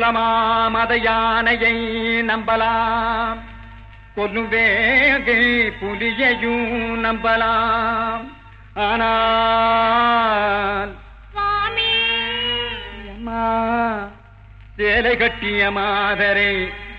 கொடூரமாமத யானையை நம்பலாம் கொல்லுவேகை புலியையும் நம்பலாம் ஆனால் சுவாமி அம்மா சேலை கட்டிய மாதரை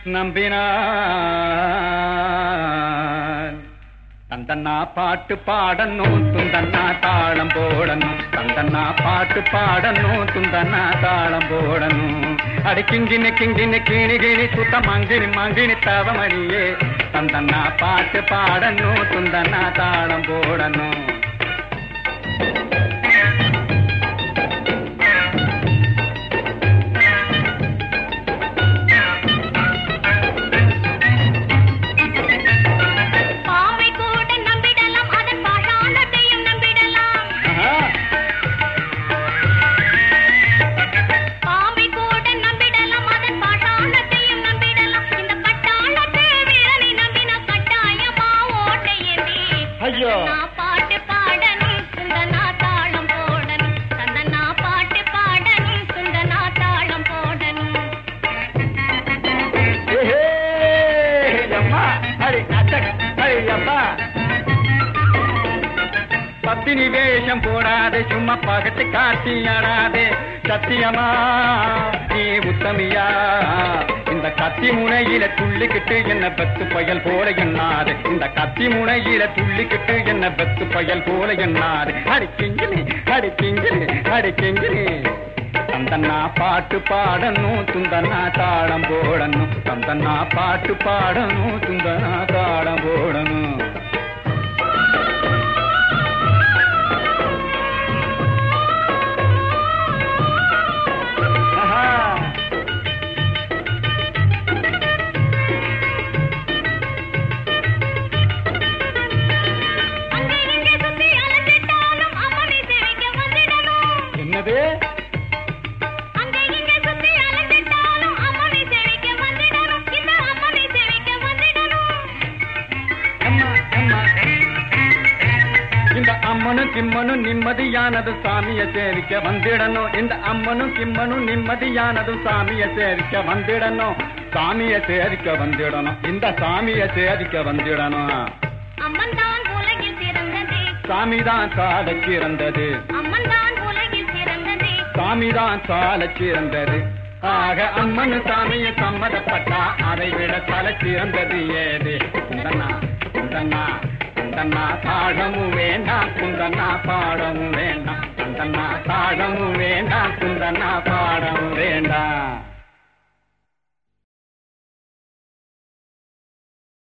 நம்பினார் தந்தன்னா பாட்டு பாடணும் துந்தன்னா தாளம் போடணும் தந்தன்னா பாட்டு பாடணும் துந்தன்னா தாளம் போடணும் அடி கிங்கினி கிங்கினி கிணி கிணி சுத்த மங்கினி மங்கினி தவமணியே தந்தன்னா பாட்டு பாடணும் துந்தன்னா தாளம் போடணும் பாம்பை கூட நம்பிடலாம் அதன் பாஷாணத்தையும் நம்பிடலாம் ஆஹா. பாம்பை கூட நம்பிடலாம் அதன் பாஷாணத்தையும் நம்பிடலாம் இந்த பட்டாளத்து வீரனை நம்பின கட்டாயமா ஓட்டை ஏந்தி ஐயோ. நான் பாட்டு பாடணும் சுந்தனா தாளம் போடணும் தந்தனா பாட்டு பாடணும் சுந்தனா தாளம் போடணும் ஏஹே, அம்மா, அடி, அச்சக், அடி, அம்மா. பத்தினி வேஷம் போடாதே சும்மா பகட்டு காட்டி ஆடாதே சத்தியமா நீ உத்தமியா இந்த கத்தி முனையில துள்ளிக்கிட்டு என்ன பெத்து பயல் போல எண்ணாது இந்த கத்தி முனையில துள்ளிக்கிட்டு என்ன பெத்து பயல் போல எண்ணாது அடி கிங்கினி அடி கிங்கினி அடி கிங்கினி தந்தன்னா பாட்டு பாடணும் துந்தனா தாளம் போடணும் தந்தன்னா பாட்டு பாடணும் துந்தனா தாளம் போடணும் ஆஹா. அங்கே இங்கே சுத்தி அலைஞ்சிட்டாலும் அம்மனை சேவிக்க வந்திடணும் என்னது அங்கே இங்கே சுத்தி அலைஞ்சிட்டாலும் அம்மனை சேவிக்க வந்திடணும் இந்த அம்மனை சேவிக்க வந்திடணும் அம்மா அம்மா இந்த அம்மனும் கிம்மனும் நிம்மதியானது சாமிய சேவிக்க வந்திடணும் இந்த அம்மனும் கிம்மனும் நிம்மதியானது சாமிய சேவிக்க வந்திடணும் சாமிய சேவிக்க வந்திடணும் இந்த சாமிய சேவிக்க வந்திடணும் அம்மன் தான் உலகில் சிறந்தது சாமிதான் சாலச் சிறந்தது அம்மன் தான் உலகில் சிறந்தது சாமிதான் சாலச் சிறந்தது ஆக அம்மன் சாமியை சம்மதப்பட்டா அதை விட தலை சிறந்தது ஏது குந்தண்ணா குந்தண்ணா குந்தண்ணா தாழமும் வேண்டாம் குந்தண்ணா பாடமும் வேண்டாம் குந்தண்ணா தாழமும் வேண்டாம் குந்தண்ணா பாடமும் வேண்டாம்